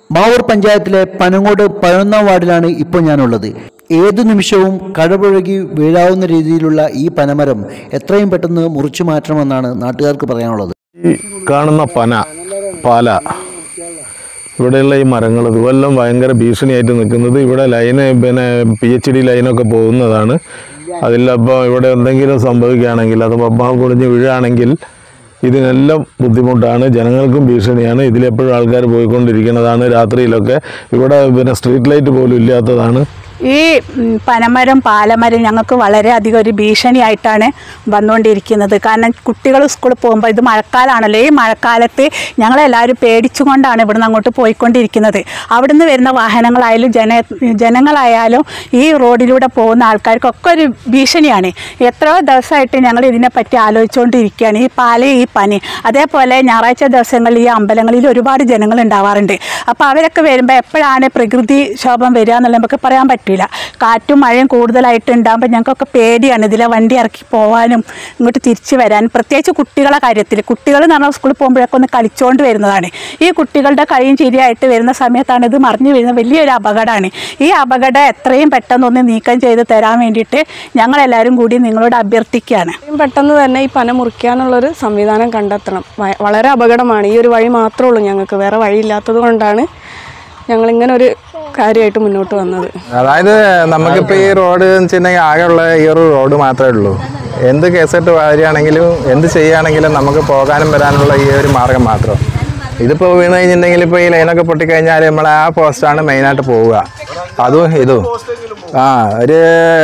മാവൂർ പഞ്ചായത്തിലെ പനങ്ങോട് പതിനൊന്നാം വാർഡിലാണ് ഇപ്പോൾ ഞാനുള്ളത് ഏതു നിമിഷവും കടപുഴകി വീഴാവുന്ന രീതിയിലുള്ള ഈ പനമരം എത്രയും പെട്ടെന്ന് മുറിച്ചു മാറ്റണമെന്നാണ് നാട്ടുകാർക്ക് പറയാനുള്ളത് ഈ കാണുന്ന പന പാല ഇവിടെയുള്ള ഈ മരങ്ങൾ ഇതുവെല്ലാം ഭയങ്കര ഭീഷണിയായിട്ട് നിൽക്കുന്നത് ഇവിടെ ലൈന് പിന്നെ പി എച്ച് ഡി ലൈനൊക്കെ പോകുന്നതാണ് അതിലപ്പോൾ ഇവിടെ എന്തെങ്കിലും സംഭവിക്കുകയാണെങ്കിൽ അത് പപ്പാ പൊളിഞ്ഞ് വീഴുകയാണെങ്കിൽ ഇതിനെല്ലാം ബുദ്ധിമുട്ടാണ് ജനങ്ങൾക്കും ഭീഷണിയാണ് ഇതിലെപ്പോഴും ആൾക്കാർ പോയിക്കൊണ്ടിരിക്കുന്നതാണ് രാത്രിയിലൊക്കെ ഇവിടെ പിന്നെ സ്ട്രീറ്റ് ലൈറ്റ് പോലും ഇല്ലാത്തതാണ് ഈ ഉം, പനമരം പാലമരം ഞങ്ങൾക്ക് വളരെയധികം ഒരു ഭീഷണിയായിട്ടാണ് വന്നുകൊണ്ടിരിക്കുന്നത് കാരണം കുട്ടികൾ സ്കൂളിൽ പോകുമ്പോൾ ഇത് മഴക്കാലമാണല്ലോ ഈ മഴക്കാലത്ത് ഞങ്ങളെല്ലാവരും പേടിച്ചുകൊണ്ടാണ് ഇവിടുന്ന് അങ്ങോട്ട് പോയിക്കൊണ്ടിരിക്കുന്നത് അവിടുന്ന് വരുന്ന വാഹനങ്ങളായാലും ജന ജനങ്ങളായാലും ഈ റോഡിലൂടെ പോകുന്ന ആൾക്കാർക്കൊക്കെ ഒരു ഭീഷണിയാണ് എത്രയോ ദിവസമായിട്ട് ഞങ്ങൾ ഇതിനെപ്പറ്റി ആലോചിച്ചുകൊണ്ടിരിക്കുകയാണ് ഈ പാല ഈ പനി അതേപോലെ ഞായറാഴ്ച ദിവസങ്ങളിൽ ഈ അമ്പലങ്ങളിൽ ഒരുപാട് ജനങ്ങൾ ഉണ്ടാവാറുണ്ട് അപ്പോൾ അവരൊക്കെ വരുമ്പോൾ എപ്പോഴാണ് പ്രകൃതി ക്ഷോഭം വരിക എന്നുള്ളത് നമുക്ക് പറയാൻ പറ്റില്ല കാറ്റും മഴയും കൂടുതലായിട്ട് ഉണ്ടാകുമ്പോൾ ഞങ്ങൾക്കൊക്കെ പേടിയാണ് ഇതിലെ വണ്ടി ഇറക്കി പോകാനും ഇങ്ങോട്ട് തിരിച്ചു വരാനും പ്രത്യേകിച്ച് കുട്ടികളെ കാര്യത്തിൽ കുട്ടികൾ എന്ന് പറഞ്ഞാൽ സ്കൂളിൽ പോകുമ്പോഴൊക്കെ ഒന്ന് കളിച്ചുകൊണ്ട് വരുന്നതാണ് ഈ കുട്ടികളുടെ കളിയും ചിരിയായിട്ട് വരുന്ന സമയത്താണ് ഇത് മറിഞ്ഞു വീഴുന്ന വലിയൊരു അപകടമാണ് ഈ അപകടം എത്രയും പെട്ടെന്ന് ഒന്ന് നീക്കം ചെയ്ത് തരാൻ വേണ്ടിയിട്ട് ഞങ്ങളെല്ലാവരും കൂടി നിങ്ങളോട് അഭ്യർത്ഥിക്കുകയാണ് എത്രയും പെട്ടെന്ന് തന്നെ ഈ പന മുറിക്കാനുള്ളൊരു സംവിധാനം കണ്ടെത്തണം വ- വളരെ അപകടമാണ് ഈ ഒരു വഴി മാത്രമേ ഉള്ളൂ ഞങ്ങൾക്ക് വേറെ വഴിയില്ലാത്തത് കൊണ്ടാണ് ഞങ്ങളിങ്ങനെ ഒരു കാര്യമായിട്ട് മുന്നോട്ട് വന്നത് അതായത് നമുക്കിപ്പോൾ ഈ റോഡ് എന്ന് വെച്ചിട്ടുണ്ടെങ്കിൽ ആകെയുള്ള ഈ ഒരു റോഡ് മാത്രമേ ഉള്ളൂ എന്ത് കേസിട്ട് വരികയാണെങ്കിലും എന്ത് ചെയ്യുകയാണെങ്കിലും നമുക്ക് പോകാനും വരാനുള്ള ഈ ഒരു മാർഗം മാത്രം ഇതിപ്പോൾ വീണ് കഴിഞ്ഞിട്ടുണ്ടെങ്കിൽ ഇപ്പോൾ ഈ ലൈനൊക്കെ പൊട്ടിക്കഴിഞ്ഞാൽ നമ്മൾ ആ പോസ്റ്റാണ് മെയിനായിട്ട് പോവുക അതും ഇതും ആ ഒരു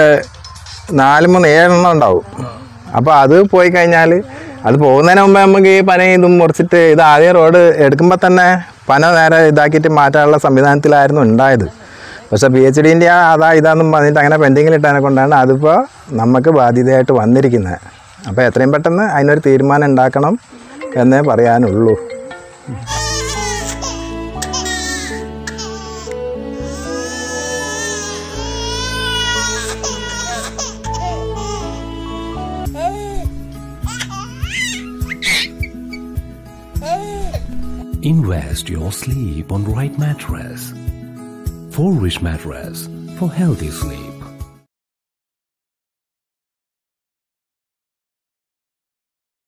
നാല് മൂന്ന് ഏഴെണ്ണം ഉണ്ടാവും അപ്പോൾ അത് പോയി കഴിഞ്ഞാൽ അത് പോകുന്നതിന് മുമ്പ് നമുക്ക് ഈ പന ഇതും മുറിച്ചിട്ട് ഇത് ആദ്യം റോഡ് എടുക്കുമ്പോൾ തന്നെ പന നേരെ ഇതാക്കിയിട്ട് മാറ്റാനുള്ള സംവിധാനത്തിലായിരുന്നു ഉണ്ടായത് പക്ഷേ പി എച്ച് ഡിൻ്റെ അതാ ഇതാന്നും പറഞ്ഞിട്ട് അങ്ങനെ പെൻഡിങ്ങിൽ ഇട്ടതിനെ കൊണ്ടാണ് അതിപ്പോൾ നമുക്ക് ബാധ്യതയായിട്ട് വന്നിരിക്കുന്നത് അപ്പോൾ എത്രയും പെട്ടെന്ന് അതിനൊരു തീരുമാനം ഉണ്ടാക്കണം എന്നേ പറയാനുള്ളൂ Invest your sleep on right mattress. For rich mattress for healthy sleep.